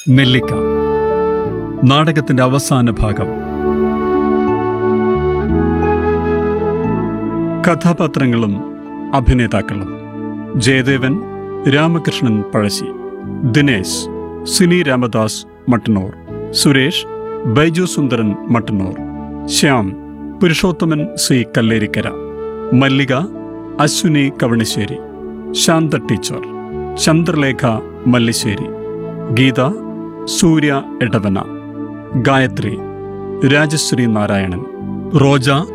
നെല്ലിക്ക നാടകത്തിന്റെ അവസാന ഭാഗം കഥാപാത്രങ്ങളും അഭിനേതാക്കളും ജയദേവൻ രാമകൃഷ്ണൻ പഴശ്ശി ദിനേശ് സിനി രാമദാസ് മട്ടന്നൂർ സുരേഷ് ബൈജു സുന്ദരൻ മട്ടന്നൂർ ശ്യാം പുരുഷോത്തമൻ സി കല്ലേരിക്കര മല്ലിക അശ്വിനി കവണിശ്ശേരി ശാന്ത ടീച്ചർ ചന്ദ്രലേഖ മല്ലിശ്ശേരി ഗീത സൂര്യ എടവന ഗായത്രി രാജശ്രീ നാരായണൻ റോജ